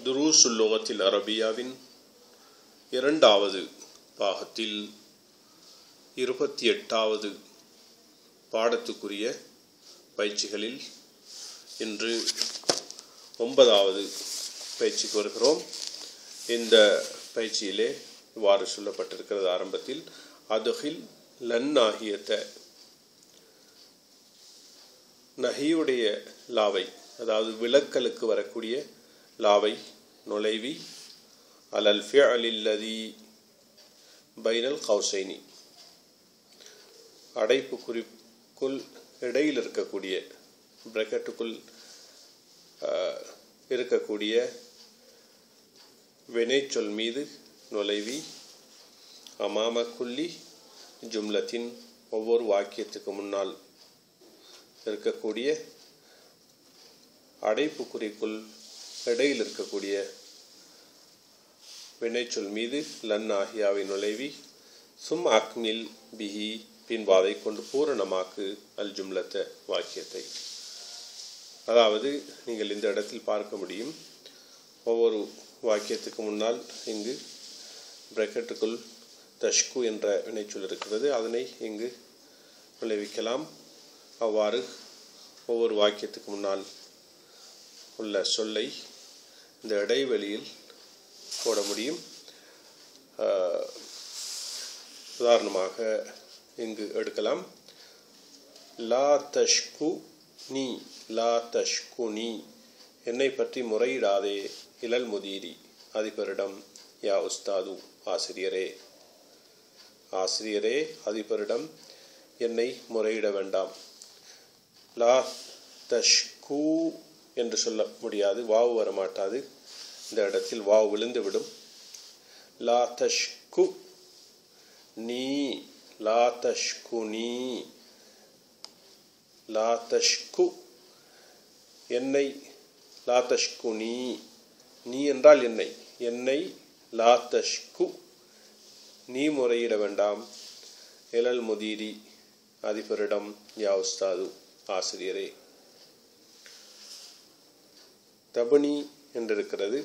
துருசுல் லுகத்தில் அரபியாவின் இரண்டாவது பாகத்தில் இருபத்தி எட்டாவது பாடத்துக்குரிய பயிற்சிகளில் இன்று ஒன்பதாவது பயிற்சிக்கு வருகிறோம் இந்த பயிற்சியிலே இவ்வாறு சொல்லப்பட்டிருக்கிறது ஆரம்பத்தில் அதுகில் லன்னாகியத்த நகியுடைய லாவை அதாவது விளக்கலுக்கு வரக்கூடிய லாவை நுழைவி அலல் ஃபியலில்லதி பைனல் கௌசைனி அடைப்பு குறிக்குள் இடையில் இருக்கக்கூடிய பிரக்கெட்டுக்குள் இருக்கக்கூடிய வினைச்சொல் மீது நுழைவி அமாம குல்லி ஜும்லத்தின் ஒவ்வொரு வாக்கியத்துக்கு முன்னால் இருக்கக்கூடிய அடைப்பு குறிக்குள் இடையில் இருக்கக்கூடிய வினைச்சொல் மீது லன் ஆகியாவை நுழைவி சும் அக்மில் பிஹி பின்பாதை கொண்டு பூரணமாக்கு அல் ஜும்லத்த வாக்கியத்தை அதாவது நீங்கள் இந்த இடத்தில் பார்க்க முடியும் ஒவ்வொரு வாக்கியத்துக்கு முன்னால் இங்கு பிரக்கெட்டுக்குள் தஷ்கு என்ற வினைச்சொல் இருக்கிறது அதனை இங்கு விளைவிக்கலாம் அவ்வாறு ஒவ்வொரு வாக்கியத்துக்கு முன்னால் உள்ள சொல்லை இந்த இடைவெளியில் போட முடியும் உதாரணமாக இங்கு எடுக்கலாம் லா தஷ்கு நீ லா தஷ்கு நீ என்னை பற்றி முறையிடாதே இளல் முதீரி அதிபரிடம் யா உஸ்தாது ஆசிரியரே ஆசிரியரே அதிபரிடம் என்னை முறையிட வேண்டாம் லா தஷ்கு என்று சொல்ல முடியாது வாவு வரமாட்டாது இந்த இடத்தில் வாவு விழுந்துவிடும் லா தஷ்கு நீ லா தஷ்கு நீ லா தஷ்கு என்னை லா தஷ்கு நீ நீ என்றால் என்னை என்னை லா தஷ்கு நீ முறையிட வேண்டாம் இளல் முதீரி அதிபரிடம் யா உஸ்தாது ஆசிரியரே தபனி என்றிருக்கிறது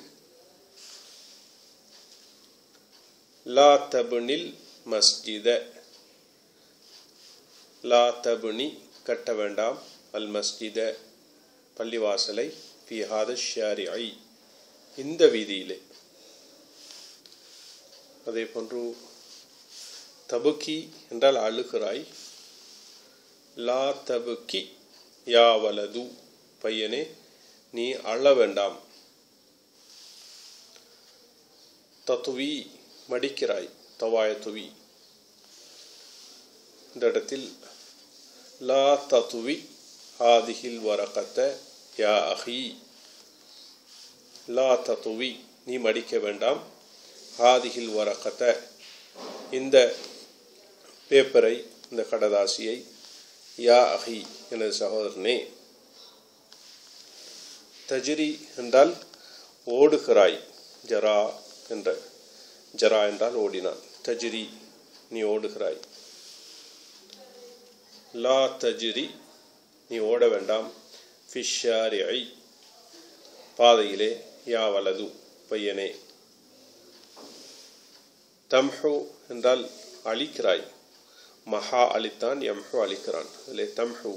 லா தபுனில் மஸ்ஜித லா தபுனி கட்ட வேண்டாம் அல் மஸ்ஜித பள்ளிவாசலை பிஹாத ஷாரிஐ இந்த வீதியிலே அதே போன்று தபுக்கி என்றால் அழுகிறாய் லா தபுக்கி யா வலது பையனே நீ அழ வேண்டாம் தத்துவி மடிக்கிறாய் தவாய துவி இந்த இடத்தில் லா தத்துவி ஆதிகில் வரக்கத்த யா அஹி லா தத்துவி நீ மடிக்க வேண்டாம் ஆதிகில் வரக்கத்த இந்த பேப்பரை இந்த கடதாசியை யா அஹி எனது சகோதரனே தஜிரி என்றால் ஓடுகிறாய் ஜரா என்ற ஜரா என்றால் ஓடினான் தஜிரி நீ ஓடுகிறாய் லா தஜிரி நீ ஓட வேண்டாம் ஃபிஷாரிஐ பாதையிலே யா வலது பையனே தம்ஹு என்றால் அழிக்கிறாய் மஹா அழித்தான் எம்ஹு அழிக்கிறான் அதிலே தம்ஹு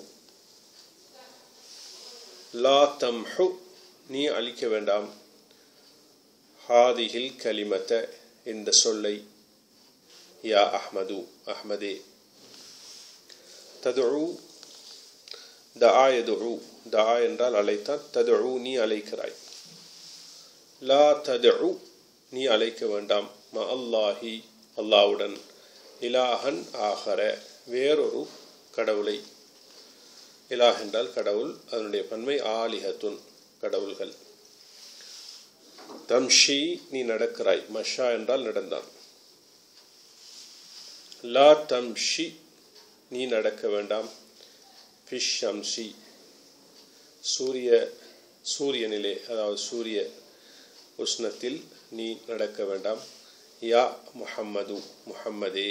லா தம்ஹு நீ அழிக்க வேண்டாம் ஹாதிஹில் கலிமத்த இந்த சொல்லை யா அஹ்மது அஹ்மதே ததுஉ தஆ யதுஉ தஆ என்றால் அழைத்தான் ததுஉ நீ அழைக்கிறாய் லா ததுஉ நீ அழைக்க வேண்டாம் ம அல்லாஹி அல்லாவுடன் இலாஹன் ஆகர வேறொரு கடவுளை இலாஹ் என்றால் கடவுள் அதனுடைய பன்மை ஆலிஹத்துன் கடவுள்கள் தம்ஷி நீ நடக்கிறாய் மஷா என்றால் நடந்தான் லா தம்ஷி நீ நடக்க வேண்டாம் ஃபிஷ் அம்சி சூரிய சூரியனிலே அதாவது சூரிய உஷ்ணத்தில் நீ நடக்க வேண்டாம் யா முஹம்மது முஹம்மதே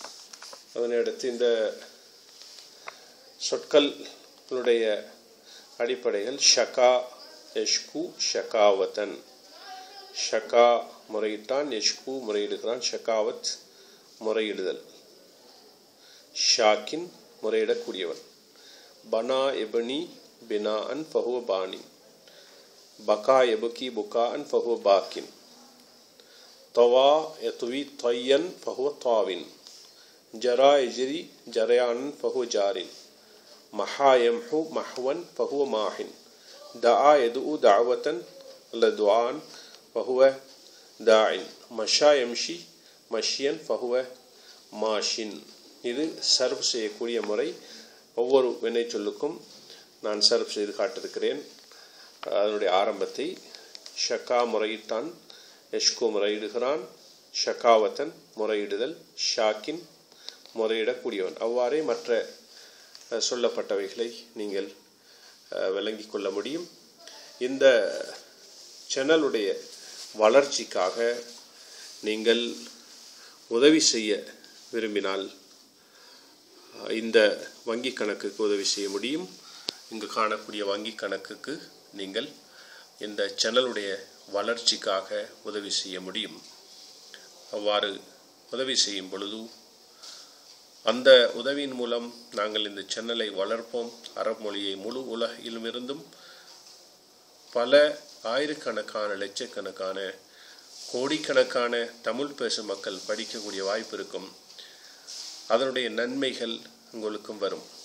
அதனை அடுத்து இந்த சொற்களுடைய அடிப்படைகள் ஷகா யஷ்கு ஷகாவதன் ஷகா முறையிட்டான் யஷ்கு முறையிடுகிறான் ஷகாவத் முறையிடுதல் ஷாக்கின் முறையிடக்கூடியவன் பனா எபனி பினா அன் ஃபஹுவ பானி பகா எபுகி புகா அன் ஃபஹுவ பாக்கின் தவா யத்துவி தொய்யன் ஃபஹுவ தாவின் ஜரா எஜிரி ஜரயான் ஃபஹுவ ஜாரின் மஹா எம்ஹு மஹ்வன் ஃபஹுவ மாஹின் தஆ எதுஉ தாவத்தன் அல்ல துஆன் ஃபஹுவ தாயின் மஷா எம்ஷி மஷியன் ஃபஹுவ மாஷின் இது சர்வ் செய்யக்கூடிய முறை ஒவ்வொரு வினை சொல்லுக்கும் நான் சர்வ் செய்து காட்டிருக்கிறேன் அதனுடைய ஆரம்பத்தை ஷக்கா முறையிட்டான் யஷ்கு முறையிடுகிறான் ஷக்காவத்தன் முறையிடுதல் ஷாக்கின் முறையிடக்கூடியவன் அவ்வாறே மற்ற சொல்லப்பட்டவைகளை நீங்கள் விளங்கிக் கொள்ள முடியும் இந்த சேனலுடைய வளர்ச்சிக்காக நீங்கள் உதவி செய்ய விரும்பினால் இந்த வங்கி கணக்குக்கு உதவி செய்ய முடியும் இங்கு காணக்கூடிய வங்கி கணக்குக்கு நீங்கள் இந்த சேனலுடைய வளர்ச்சிக்காக உதவி செய்ய முடியும் அவ்வாறு உதவி செய்யும் பொழுது அந்த உதவியின் மூலம் நாங்கள் இந்த சேனலை வளர்ப்போம் அரபு மொழியை முழு உலகிலுமிருந்தும் பல ஆயிரக்கணக்கான லட்சக்கணக்கான கோடிக்கணக்கான தமிழ் பேசும் மக்கள் படிக்கக்கூடிய வாய்ப்பு இருக்கும் அதனுடைய நன்மைகள் உங்களுக்கும் வரும்